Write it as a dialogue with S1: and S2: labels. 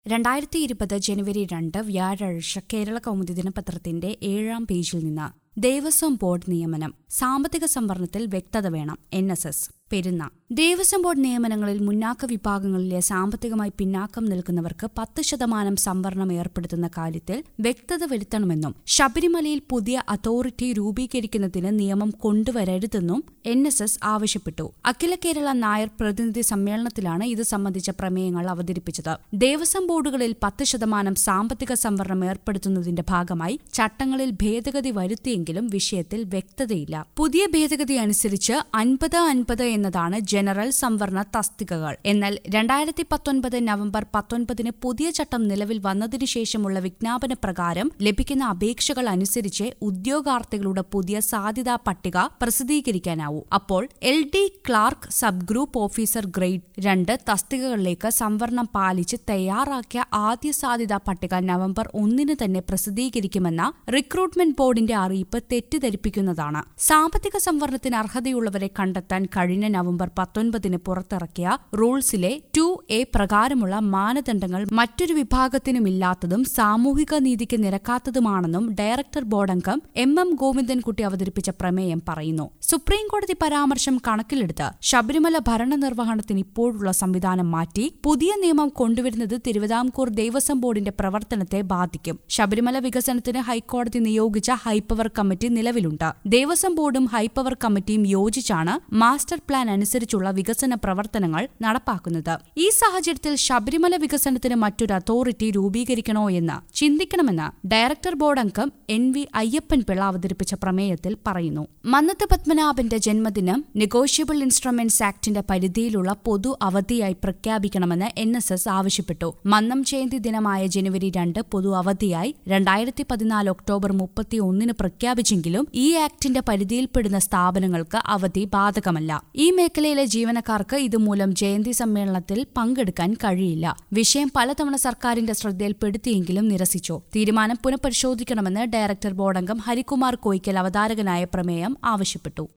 S1: രണ്ടായിരത്തി ഇരുപത് ജനുവരി രണ്ട് വ്യാഴാഴ്ച കേരള കൗമുദി ദിനപത്രത്തിന്റെ ഏഴാം പേജിൽ നിന്ന് ദേവസ്വം ബോർഡ് നിയമനം സാമ്പത്തിക സംവരണത്തിൽ വ്യക്തത വേണം N S S Perunna Devaswom board നിയമനങ്ങളിൽ മുന്നാക്ക വിഭാഗങ്ങളിലെ സാമ്പത്തികമായി പിന്നാക്കം നിൽക്കുന്നവർക്ക് പത്ത് ശതമാനം സംവരണം ഏർപ്പെടുത്തുന്ന കാര്യത്തിൽ വ്യക്തത വരുത്തണമെന്നും ശബരിമലയിൽ പുതിയ അതോറിറ്റി രൂപീകരിക്കുന്നതിന് നിയമം കൊണ്ടുവരരുതെന്നും എൻ എസ് എസ് ആവശ്യപ്പെട്ടു അഖില കേരള നായർ പ്രതിനിധി സമ്മേളനത്തിലാണ് ഇത് സംബന്ധിച്ച പ്രമേയങ്ങൾ അവതരിപ്പിച്ചത് ദേവസ്വം ബോർഡുകളിൽ പത്ത് ശതമാനം സാമ്പത്തിക സംവരണം ഏർപ്പെടുത്തുന്നതിന്റെ ഭാഗമായി ചട്ടങ്ങളിൽ ഭേദഗതി വരുത്തിയെങ്കിലും വിഷയത്തിൽ വ്യക്തതയില്ല പുതിയ ഭേദഗതി അനുസരിച്ച് അൻപത് അൻപത് എന്നതാണ് ജനറൽ സംവരണ തസ്തികകൾ എന്നാൽ രണ്ടായിരത്തി പത്തൊൻപത് നവംബർ പത്തൊൻപതിന് പുതിയ ചട്ടം നിലവിൽ വന്നതിനു ശേഷമുള്ള വിജ്ഞാപന പ്രകാരം ലഭിക്കുന്ന അപേക്ഷകൾ അനുസരിച്ച് ഉദ്യോഗാർത്ഥികളുടെ പുതിയ സാധ്യതാ പട്ടിക പ്രസിദ്ധീകരിക്കാനാവൂ അപ്പോൾ L D clerk sub group officer grade രണ്ട് തസ്തികകളിലേക്ക് സംവരണം പാലിച്ച് തയ്യാറാക്കിയ ആദ്യ സാധ്യതാ പട്ടിക നവംബർ ഒന്നിന് തന്നെ പ്രസിദ്ധീകരിക്കുമെന്ന റിക്രൂട്ട്മെന്റ് ബോർഡിന്റെ അറിയിപ്പ് തെറ്റിദ്ധരിപ്പിക്കുന്നതാണ് സാമ്പത്തിക സംവരണത്തിന് അർഹതയുള്ളവരെ കണ്ടെത്താൻ കഴിഞ്ഞ നവംബർ പത്തൊൻപതിന് പുറത്തിറക്കിയ റൂൾസിലെ ടു എ പ്രകാരമുള്ള മാനദണ്ഡങ്ങൾ മറ്റൊരു വിഭാഗത്തിനുമില്ലാത്തതും സാമൂഹിക നീതിക്ക് നിരക്കാത്തതുമാണെന്നും ഡയറക്ടർ ബോർഡ് അംഗം എം എം ഗോവിന്ദൻകുട്ടി അവതരിപ്പിച്ച പ്രമേയം പറയുന്നു സുപ്രീംകോടതി പരാമർശം കണക്കിലെടുത്ത് ശബരിമല ഭരണനിർവഹണത്തിന് ഇപ്പോഴുള്ള സംവിധാനം മാറ്റി പുതിയ നിയമം കൊണ്ടുവരുന്നത് തിരുവിതാംകൂർ ദേവസ്വം ബോർഡിന്റെ പ്രവർത്തനത്തെ ബാധിക്കും ശബരിമല വികസനത്തിന് ഹൈക്കോടതി നിയോഗിച്ച ഹൈപ്പവർ കമ്മിറ്റി നിലവിലുണ്ട് ദേവസ്വം ബോർഡും ഹൈപ്പവർ കമ്മിറ്റിയും യോജിച്ചാണ് മാസ്റ്റർ പ്ലാൻ അനുസരിച്ചുള്ള വികസന പ്രവർത്തനങ്ങൾ നടപ്പാക്കുന്നത് ഈ സാഹചര്യത്തിൽ ശബരിമല വികസനത്തിന് മറ്റൊരു അതോറിറ്റി രൂപീകരിക്കണോ എന്ന് ചിന്തിക്കണമെന്ന് ഡയറക്ടർ ബോർഡ് അംഗം എൻ വി അയ്യപ്പൻ പിള്ള അവതരിപ്പിച്ച പ്രമേയത്തിൽ പറയുന്നു മന്നത്ത് പത്മനാഭന്റെ ജന്മദിനം നെഗോഷ്യബിൾ ഇൻസ്ട്രുമെന്റ്സ് ആക്ടിന്റെ പരിധിയിലുള്ള പൊതു അവധിയായി പ്രഖ്യാപിക്കണമെന്ന് എൻ എസ് എസ് ആവശ്യപ്പെട്ടു മന്നം ജയന്തി ദിനമായ ജനുവരി രണ്ട് പൊതു അവധിയായി രണ്ടായിരത്തി പതിനാല് ഒക്ടോബർ മുപ്പത്തി ഒന്നിന് പ്രഖ്യാപിച്ചെങ്കിലും ഈ ആക്ടിന്റെ പരിധിയിൽപ്പെടുന്ന സ്ഥാപനങ്ങൾക്ക് അവധി ബാധകമല്ല ഈ മേഖലയിലെ ജീവനക്കാർക്ക് ഇതുമൂലം ജയന്തി സമ്മേളനത്തിൽ പങ്കെടുക്കാൻ കഴിയില്ല വിഷയം പലതവണ സർക്കാരിന്റെ ശ്രദ്ധയിൽപ്പെടുത്തിയെങ്കിലും നിരസിച്ചു തീരുമാനം പുനഃപരിശോധിക്കണമെന്ന് ഡയറക്ടർ ബോർഡ് അംഗം ഹരികുമാർ കോയിക്കൽ അവതാരകനായ പ്രമേയം ആവശ്യപ്പെട്ടു